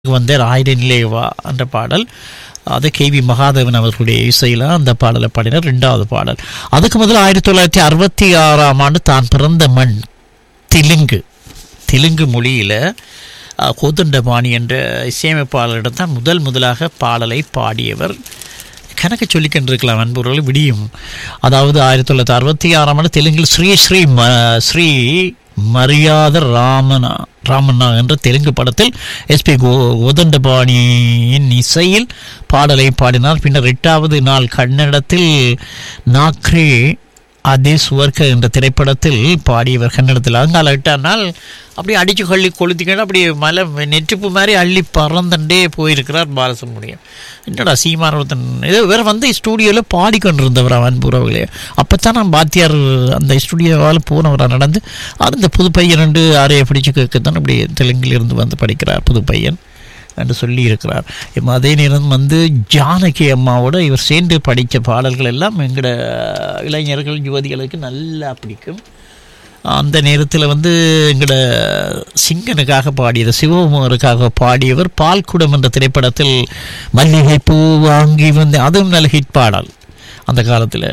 வந்தார் ஆயிரனிலே வா என்ற பாடல் அது கே வி மகாதேவன் அவர்களுடைய இசையில் அந்த பாடலை பாடினார் ரெண்டாவது பாடல் அதுக்கு முதல் ஆயிரத்தி தொள்ளாயிரத்தி அறுபத்தி ஆறாம் ஆண்டு தான் பிறந்த மண் தெலுங்கு தெலுங்கு மொழியில் கோதண்டபாணி என்ற இசையமைப்பாளரிடம் தான் முதல் முதலாக பாடலை பாடியவர் கணக்கு சொல்லிக்கொண்டிருக்கலாம் அன்புறவர்கள் விடியும் அதாவது ஆயிரத்தி தொள்ளாயிரத்தி அறுபத்தி ஆறாம் ஆண்டு தெலுங்கில் ஸ்ரீ ஸ்ரீ ம ஸ்ரீ மரியாத ராமனா ராமண்ணா என்ற தெலுங்கு படத்தில் எஸ்பி கோ கோதண்டபாணியின் இசையில் பாடலை பாடினார் பின்னர் எட்டாவது நாள் கன்னடத்தில் நாக்ரே அதே சுவர்க்க என்ற திரைப்படத்தில் பாடியவர் கன்னடத்தில் அங்கால எட்டாம் நாள் அப்படியே அடிச்சு கள்ளி கொளுத்திக்கிட்டு அப்படியே மலை நெற்றுப்பு மாதிரி அள்ளி பறந்தண்டே போயிருக்கிறார் பாலசுப்ரமணியம் என்னடா சீமானவத்தன் ஏதோ வேற வந்து ஸ்டூடியோவில் பாடிக்கொண்டிருந்தவர் அவன் பூரவர்களே அப்போ தான் நான் பாத்தியார் அந்த ஸ்டூடியோவால் போனவராக நடந்து அது இந்த புது பையன் ரெண்டு ஆரையை பிடிச்சு கேட்கத்தான் அப்படி தெலுங்கில் இருந்து வந்து படிக்கிறார் புது பையன் என்று சொல்லி இருக்கிறார் அதே நேரம் வந்து ஜானகி அம்மாவோட இவர் சேர்ந்து படித்த பாடல்கள் எல்லாம் எங்களோட இளைஞர்கள் யுவதிகளுக்கு நல்லா பிடிக்கும் அந்த நேரத்தில் வந்து எங்களோட சிங்கனுக்காக பாடியது சிவகுமாருக்காக பாடியவர் பால்குடம் என்ற திரைப்படத்தில் மல்லிகை பூ வாங்கி வந்து அதுவும் நல்ல ஹிட் பாடல் அந்த காலத்தில்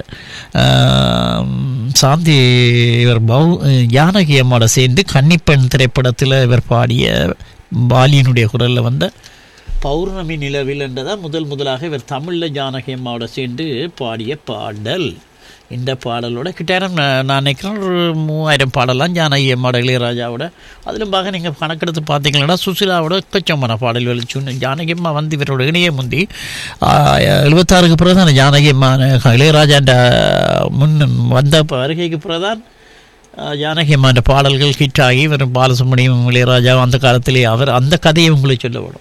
சாந்தி இவர் பவு ஜானகி அம்மாவோட சேர்ந்து கன்னிப்பெண் திரைப்படத்தில் இவர் பாடிய பாலியனுடைய குரலில் வந்த பௌர்ணமி நிலவில் என்றதான் முதல் முதலாக இவர் தமிழில் ஜானகி அம்மாவோட சேர்ந்து பாடிய பாடல் இந்த பாடலோட கிட்டேரம் நான் நினைக்கிறேன் ஒரு மூவாயிரம் பாடலாம் ஜானகி அம்மாவோட இளையராஜாவோட அதிலும் பாக நீங்கள் கணக்கெடுத்து பார்த்தீங்கன்னா சுசிலாவோட கச்சமான பாடல் வெளிச்சு ஜானகி அம்மா வந்து இவரோட இணைய முந்தி எழுபத்தாறுக்கு பிறகு தான் ஜானகி அம்மா இளையராஜாண்ட முன் வந்த வருகைக்கு பிறகு தான் ஜானகி அம்மாண்ட பாடல்கள் ஹிட் ஆகி இவர் பாலசுப்ரமணியம் இளையராஜா அந்த காலத்திலே அவர் அந்த கதையை உங்களுக்கு சொல்லப்படும்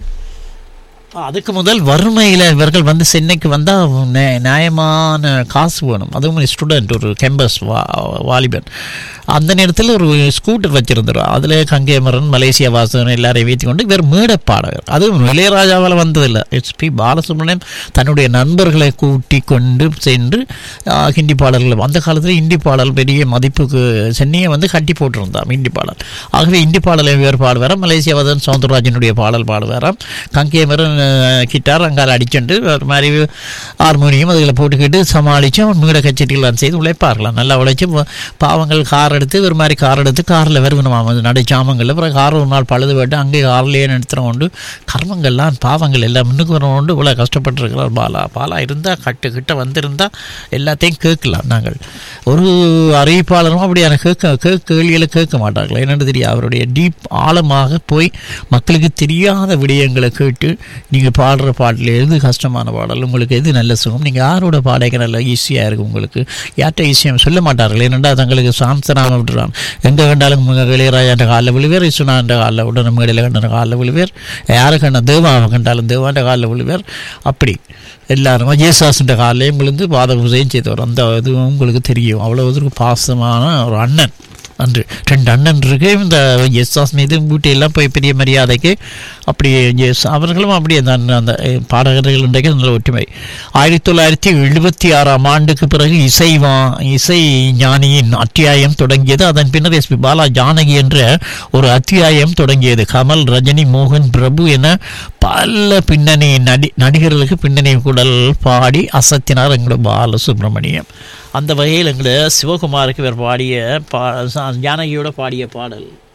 அதுக்கு முதல் வறுமையில் இவர்கள் வந்து சென்னைக்கு வந்தால் நியாயமான காசு வேணும் அதுவும் ஸ்டூடெண்ட் ஒரு கேம்பஸ் வா வாலிபன் அந்த நேரத்தில் ஒரு ஸ்கூட்டர் வச்சுருந்தார் அதில் கங்கேமரன் மலேசியா வாசன் எல்லாரையும் வைத்து கொண்டு இவர் மேட பாடகர் அதுவும் இளையராஜாவால் வந்ததில்லை எஸ்பி பாலசுப்ரமணியம் தன்னுடைய நண்பர்களை கூட்டி கொண்டு சென்று ஹிந்தி பாடல்கள் அந்த காலத்தில் ஹிந்தி பாடல் பெரிய மதிப்புக்கு சென்னையை வந்து கட்டி போட்டிருந்தார் ஹிந்தி பாடல் ஆகவே ஹிந்தி பாடலை இவர் பாடுவாராம் மலேசியா வாசன் சவுந்தரராஜனுடைய பாடல் பாடுவாராம் கங்கேமரன் கிட்டார் அங்கால அடிச்சுட்டு ஒரு மாதிரி ஹார்மோனியம் அதில் போட்டுக்கிட்டு சமாளித்து அவன் மீட கச்சேரிகள் செய்து உழைப்பார்களாம் நல்லா உழைச்சி பாவங்கள் கார் எடுத்து ஒரு மாதிரி கார் எடுத்து காரில் வருவணுமாம் நடை சாமங்களில் அப்புறம் கார் ஒரு நாள் பழுது போட்டு அங்கே கார்லேயே நிறுத்துறோம் உண்டு கர்மங்கள்லாம் பாவங்கள் எல்லாம் முன்னுக்கு வரணும் உண்டு இவ்வளோ கஷ்டப்பட்டுருக்கிறார் பாலா பாலா இருந்தால் கட்டு கிட்ட வந்திருந்தால் எல்லாத்தையும் கேட்கலாம் நாங்கள் ஒரு அறிவிப்பாளரும் அப்படியான கேட்க கேட்க கேள்விகளை கேட்க மாட்டார்கள் என்னென்னு தெரியும் அவருடைய டீப் ஆழமாக போய் மக்களுக்கு தெரியாத விடயங்களை கேட்டு நீங்கள் பாடுற பாட்டில் எது கஷ்டமான பாடல் உங்களுக்கு எது நல்ல சுகம் நீங்கள் யாரோட பாடைக்கு நல்ல ஈஸியாக இருக்கும் உங்களுக்கு யார்கிட்ட ஈஸியாக சொல்ல மாட்டார்கள் ஏனென்றா தங்களுக்கு சாம்சனாம விட்டுறான் எங்கே கண்டாலும் இளையராஜான்ற காலில் விழுவேர் இசுனான்ற காலில் உடனே மேடையில் கண்ட காலில் விழுவேர் யாரை கண்ட தேவாவை கண்டாலும் தேவான்ற காலில் விழுவேர் அப்படி எல்லாரும் ஜேசாசுன்ற காலையும் விழுந்து பாத பூஜையும் செய்தவர் அந்த இது உங்களுக்கு தெரியும் அவ்வளோ இதற்கு பாசமான ஒரு அண்ணன் அன்று ரெண்டு அண்ணன் இருக்கு இந்த எஸ்ஆஸ் மீது வீட்டையெல்லாம் போய் பெரிய மரியாதைக்கு அப்படி எஸ் அவர்களும் அப்படியே தான் அந்த பாடகர்கள் இன்றைக்கு நல்ல ஒற்றுமை ஆயிரத்தி தொள்ளாயிரத்தி எழுபத்தி ஆறாம் ஆண்டுக்கு பிறகு இசை வா இசை ஞானியின் அத்தியாயம் தொடங்கியது அதன் பின்னர் எஸ் பி பாலா ஜானகி என்ற ஒரு அத்தியாயம் தொடங்கியது கமல் ரஜினி மோகன் பிரபு என பல பின்னணி நடி நடிகர்களுக்கு பின்னணி குடல் பாடி அசத்தினார் எங்களோட பாலசுப்ரமணியம் அந்த வகையில் எங்களை சிவகுமாருக்கு இவர் பாடிய பா ஜானகியோட பாடிய பாடல்